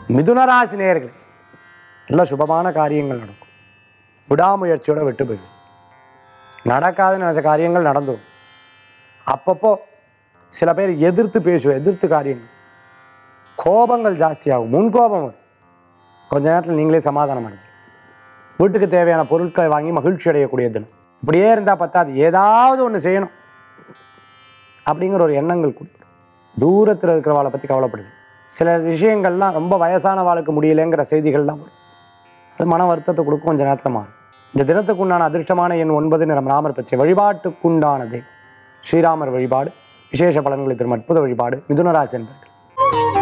மிதுனராசி நேயர்களே நல்ல சுபமான காரியங்கள் நடக்கும் விடாமுயற்சியோட விட்டு போயிடும் நடக்காதுன்னு நினச்ச காரியங்கள் நடந்துடும் அப்பப்போ சில பேர் எதிர்த்து பேசுவோம் எதிர்த்து காரியங்கள் கோபங்கள் ஜாஸ்தியாகும் முன்கோபம் வரும் கொஞ்ச நேரத்தில் நீங்களே சமாதானம் அடைஞ்சு வீட்டுக்கு தேவையான பொருட்களை வாங்கி மகிழ்ச்சி அடையக்கூடிய தினம் இப்படியே இருந்தால் பத்தாது ஏதாவது ஒன்று செய்யணும் அப்படிங்கிற ஒரு எண்ணங்கள் கூடி வரும். தூரத்தில் இருக்கிறவாளை பற்றி கவலைப்படுது சில விஷயங்கள்லாம் ரொம்ப வயசான வாளுக்கு முடியலைங்கிற செய்திகள்லாம் வரும் அது மன வருத்தத்தை கொடுக்கும் கொஞ்சம் நேரத்தில் மாறும் இந்த தினத்துக்கு உண்டான அதிர்ஷ்டமான எண் ஒன்பது நிறம் ராமர் பச்சை வழிபாட்டுக்குண்டானது ஸ்ரீராமர் வழிபாடு விசேஷ பலன்களை தரும் அற்புத வழிபாடு மிதுனராசி என்பர்கள்